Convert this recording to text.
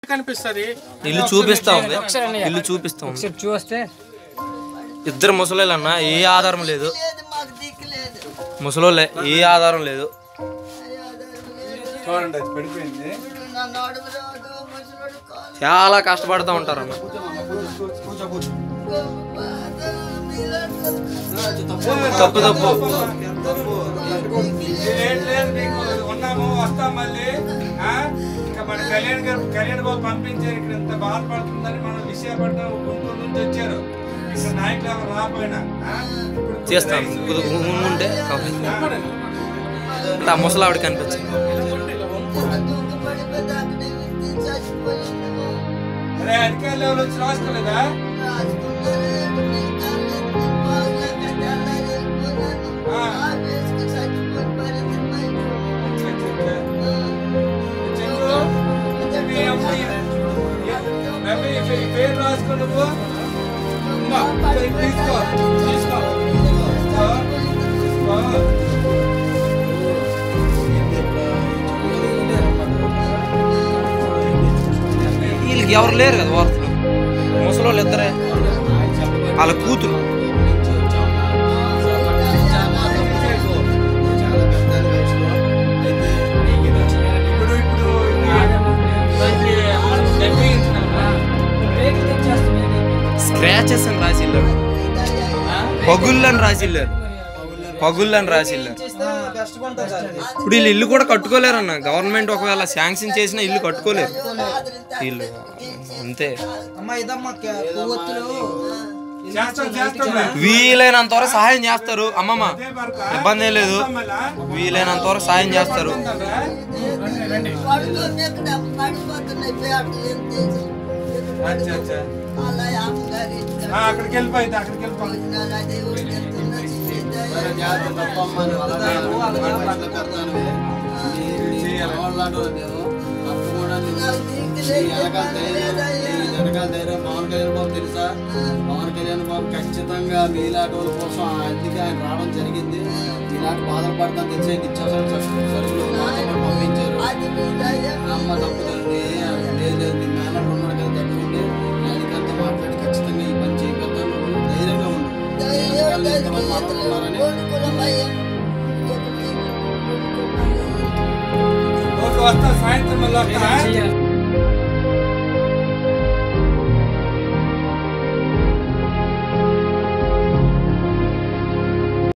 కనిపిస్తుంది ఇల్లు చూపిస్తా ఉంది ఇల్లు చూపిస్తా ఉంది ఒకసారి చూస్తే ఇద్దరు ముసలోళ్ళు అన్న ఏ ఆధారం లేదు లేదు మాకు దిక్కు లేదు ముసలోళ్ళే ఏ ఆధారం లేదు చూడండి అది పడిపోయింది ఇప్పుడు నా నడుము రాదు ముసలోడు కాలు చాలా కష్టపడుతూ ఉంటారు అన్న తప్పు తప్పు ఏం లేదు మీకు ఉన్నాము వస్తాం మళ్ళీ ఆ? ఇంకా మన కళ్యాణ్ గారు కళ్యాణ్ బాబు పంపించారు ఇక్కడ ఇంత బాధపడుతుందని మనం విశాఖపట్నం గుంటూరు నుంచి వచ్చారు ఇక్కడ నాయకులు ఎవరు రాపోయినా ఆ? ఇప్పుడు చేస్తాను ఉంటే అంటే ఆ ముసలావిడ కనిపించింది అరే అధికారులు ఎవరు వచ్చి రాసుకోలేదా చంద్రు మీ అమ్మాయి రవి ఈ పేరు రాసుకో నువ్వు అమ్మా, ఇది తీసుకో తీసుకో తీసుకో తీసుకో వీళ్ళకి ఎవరు లేరు కదా వార్తలు ముసలోళ్ళు ఇద్దరే వాళ్ళ కూతురు ఇప్పుడు ఇప్పుడు దానికి నిర్ణయించుకున్నామా? స్క్రాచెస్ అని రాసి వెళ్ళారు పగుళ్ళు అని రాసి వెళ్ళారు పగుళ్ళు అని రాసి వెళ్ళారు ఇప్పుడు వీళ్ళు ఇల్లు కూడా కట్టుకోలేరు అన్న గవర్నమెంట్ ఒకవేళ శాంక్షన్ చేసినా ఇల్లు కట్టుకోలేరు వీళ్ళు అంతే చేస్తాం చేస్తాం వీలైనంత వరకు సహాయం చేస్తారు అమ్మమ్మ అదే వరకు ఇబ్బంది ఏం లేదు మళ్ళా వీలైనంత వరకు సహాయం చేస్తారు ఉంటుందా? అచ్చా అచ్చా ఆ, అక్కడికి వెళ్ళిపోయింది అక్కడికి వెళ్ళిపోయింది వెనకాల ధైర్యం పవన్ కళ్యాణ్ బాబు తెలుసా పవన్ కళ్యాణ్ బాబు ఖచ్చితంగా మీలాంటి వాళ్ళ కోసం అందుకే ఆయన రావడం జరిగింది ఇలాంటి బాధలు పడతాను తెలిసే నిత్యావసర సరుకులు మాతో పాటు పంపించారు అమ్మ తప్పుతుంది లేదు లేదు మీ మేనర్ ఉన్నాడు కదా దగ్గర ఉండి అధికారితో మాట్లాడి ఖచ్చితంగా ఈ పని చేయగలుగుతాను నువ్వు ధైర్యంగా ఉండు వెనకాల ఎంతమంది మాట్లాడుతున్నారని ఓకే వస్తా సాయంత్రం మళ్ళీ వస్తా